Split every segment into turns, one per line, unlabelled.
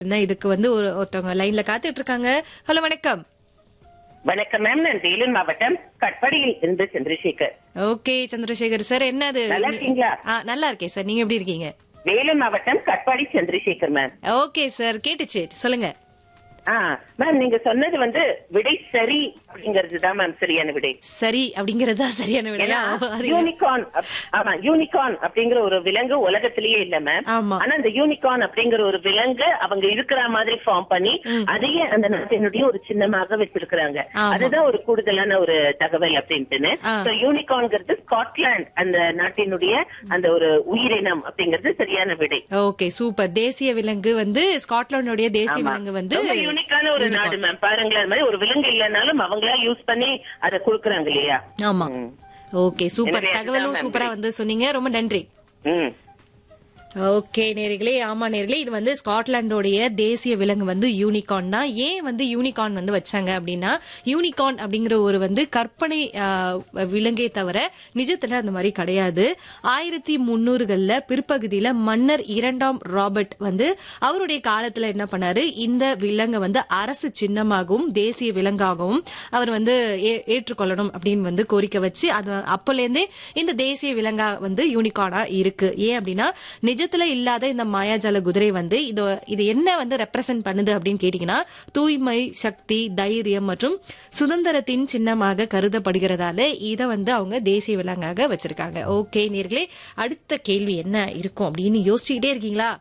என்ன இதுக்கு வந்து ஒரு ஒருத்தவங்க லைன்ல காத்துட்டு இருக்காங்க ஹலோ வணக்கம்
வணக்கம் மேம் நான் வேலூர் மாவட்டம் கட்படியில் இருந்து சந்திரசேகர்
ஓகே சந்திரசேகர் சார் என்னது
நல்லா இருக்கீங்களா?
ஆ, நல்லா இருக்கேன் சார் நீங்க எப்படி இருக்கீங்க
வேலூர் மாவட்டம் Katpadi Chandrasekar ma'am
okay sir கேட்டுச்சு சொல்லுங்க
ஆ மேம் நீங்க சொன்னது வந்து விடை சரி அப்படிங்கிறது தான் மேம் சரியான விடை
சரி அப்படிங்கறதா சரியான
ஏன்னா
விடையா ஓ, அது-
யூனிகார்ன் அப்- ஆமா யூனிகார்ன் அப்படிங்கிற ஒரு விலங்கு உலகத்திலேயே இல்ல மேம்
ஆமா.
ஆனா அந்த யூனிகார்ன் அப்படிங்கிற ஒரு விலங்கு அவங்க இருக்கிற மாதிரி ஃபார்ம் பண்ணி அதையே அந்த நாட்டினுடைய ஒரு சின்னமாக வச்சிருக்கிறாங்க
ஆமா.
அதுதான் ஒரு கூடுதலான ஒரு தகவல் அப்படின்ட்டுன்னு
ஆ.
So, யூனிகார்ன்ங்கிறது ஸ்காட்லாந்து அந்த நாட்டினுடைய அந்த ஒரு உயிரினம் அப்படிங்கிறது சரியான விடை
ஓகே சூப்பர் தேசிய விலங்கு வந்து ஸ்காட்லாந்துடைய தேசிய
ஆமா.
விலங்கு வந்து
ரொம்ப யூனிக்கான ஒரு
unicorn.
நாடு மேம் பாருங்களேன் அது மாதிரி ஒரு விலங்கு இல்லைனாலும் அவங்களா யூஸ் பண்ணி அதை கொடுக்கறாங்க இல்லையா
ஆமா
ம்.
ஓகே சூப்பர்
எனவே
தகவலும்
அதுதான்
சூப்பரா
நன்றி.
வந்து சொன்னீங்க ரொம்ப நன்றி
ம்
ஓகே நேர்களே ஆமா நேர்களே இது வந்து ஸ்காட்லாண்டோடைய தேசிய விலங்கு வந்து யூனிகார்ன் தான் ஏன் வந்து யூனிகார்ன் வந்து வச்சாங்க அப்படின்னா யூனிகார்ன் அப்படிங்கிற ஒரு வந்து கற்பனை ஆஹ், விலங்கே தவிர நிஜத்துல அந்த மாதிரி கிடையாது ஆயிரத்தி முன்னூறுகள்ல பிற்பகுதியில மன்னர் இரண்டாம் ராபர்ட் வந்து அவருடைய காலத்துல என்ன பண்ணாரு இந்த விலங்கை வந்து அரசு சின்னமாகவும் தேசிய விலங்காகவும் அவர் வந்து ஏ- ஏற்றுக்கொள்ளணும் அப்படின்னு வந்து கோரிக்கை வச்சு அது அப்போலேருந்தே இந்த தேசிய விலங்கா வந்து யூனிகார்னா இருக்கு ஏன் அப்படின்னா நிஜத்துல இல்லாத இந்த மாயாஜால குதிரை வந்து இது இது என்ன வந்து ரெப்ரசென்ட் பண்ணுது அப்படின்னு கேட்டீங்கன்னா தூய்மை சக்தி தைரியம் மற்றும் சுதந்திரத்தின் சின்னமாக கருதப்படுகிறதால இதை வந்து அவங்க தேசிய விலங்காக வச்சிருக்காங்க ஓகே நேர்களே அடுத்த கேள்வி என்ன இருக்கும் அப்படின்னு யோசிச்சுக்கிட்டே இருக்கீங்களா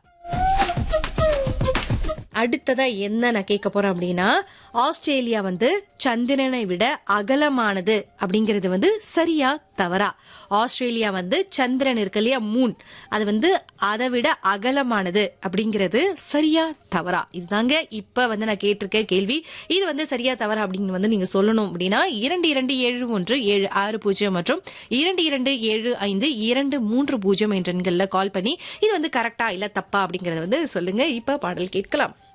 அடுத்ததா என்ன நான் கேட்க போறேன் அப்படின்னா ஆஸ்திரேலியா வந்து சந்திரனை விட அகலமானது அப்படிங்கிறது வந்து சரியா தவறா ஆஸ்திரேலியா வந்து சந்திரன் இருக்கு இல்லையா மூன் அது வந்து அதை விட அகலமானது அப்படிங்கிறது சரியா தவறா இதுதாங்க இப்ப வந்து நான் கேட்டிருக்க கேள்வி இது வந்து சரியா தவறா அப்படின்னு வந்து நீங்க சொல்லணும் அப்படின்னா இரண்டு இரண்டு ஏழு ஒன்று ஏழு ஆறு பூஜ்ஜியம் மற்றும் இரண்டு இரண்டு ஏழு ஐந்து இரண்டு மூன்று பூஜ்ஜியம் என்ற எண்கள்ல கால் பண்ணி இது வந்து கரெக்டா இல்ல தப்பா அப்படிங்கறத வந்து சொல்லுங்க இப்ப பாடல் கேட்கலாம்